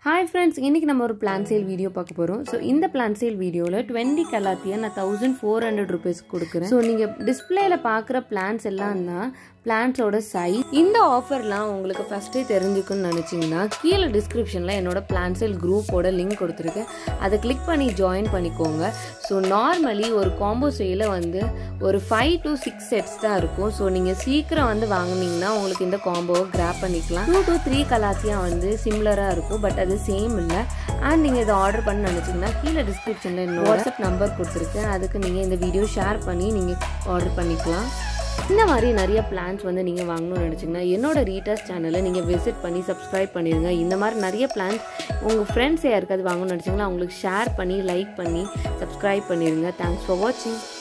hi friends இன்றைக்கி நம்ம ஒரு பிளான் சேல் வீடியோ பார்க்க போகிறோம் ஸோ இந்த பிளான் சேல் வீடியோவில் டுவெண்ட்டி கலாத்தியை நான் தௌசண்ட் ஃபோர் ஹண்ட்ரட் ருபீஸ் கொடுக்குறேன் ஸோ நீங்கள் டிஸ்பிளேல பார்க்குற பிளான்ஸ் எல்லாம் தான் பிளான்ஸோட சைஸ் இந்த ஆஃபர்லாம் உங்களுக்கு ஃபஸ்ட்டே தெரிஞ்சுக்கணும்னு நினச்சிங்கன்னா கீழே டிஸ்கிரிப்ஷனில் என்னோட பிளான் சேல் குரூப்போட லிங்க் கொடுத்துருக்கேன் அதை கிளிக் பண்ணி ஜாயின் பண்ணிக்கோங்க ஸோ நார்மலி ஒரு காம்போ சேல வந்து ஒரு ஃபைவ் டு சிக்ஸ் செட்ஸ் தான் இருக்கும் ஸோ நீங்கள் சீக்கிரம் வந்து வாங்குனீங்கன்னா உங்களுக்கு இந்த காம்போவை கிராப் பண்ணிக்கலாம் டூ டு த்ரீ கலாத்தியா வந்து சிம்லராக இருக்கும் பட் அது சேம் இல்லை அண்ட் நீங்கள் இதை ஆர்டர் பண்ண நினச்சிங்கன்னா கீழே டிஸ்கிரிப்ஷனில் என்னோட வாட்ஸ்அப் நம்பர் கொடுத்துருக்கேன் அதுக்கு நீங்கள் இந்த வீடியோ ஷேர் பண்ணி நீங்கள் ஆர்டர் பண்ணிக்கலாம் இந்த மாதிரி நிறைய பிளான்ஸ் வந்து நீங்கள் வாங்கணும்னு நினச்சிங்கன்னா என்னோட ரீட்டர்ஸ் சேனலை நீங்கள் விசிட் பண்ணி சப்ஸ்கிரைப் பண்ணிடுங்க இந்த மாதிரி நிறைய பிளான்ஸ் உங்கள் ஃப்ரெண்ட்ஸ் யாருக்காவது வாங்கணும்னு நினச்சிங்கன்னா அவங்களுக்கு ஷேர் பண்ணி லைக் பண்ணி சப்ஸ்கிரைப் பண்ணிடுங்க தேங்க்ஸ் ஃபார் வாட்சிங்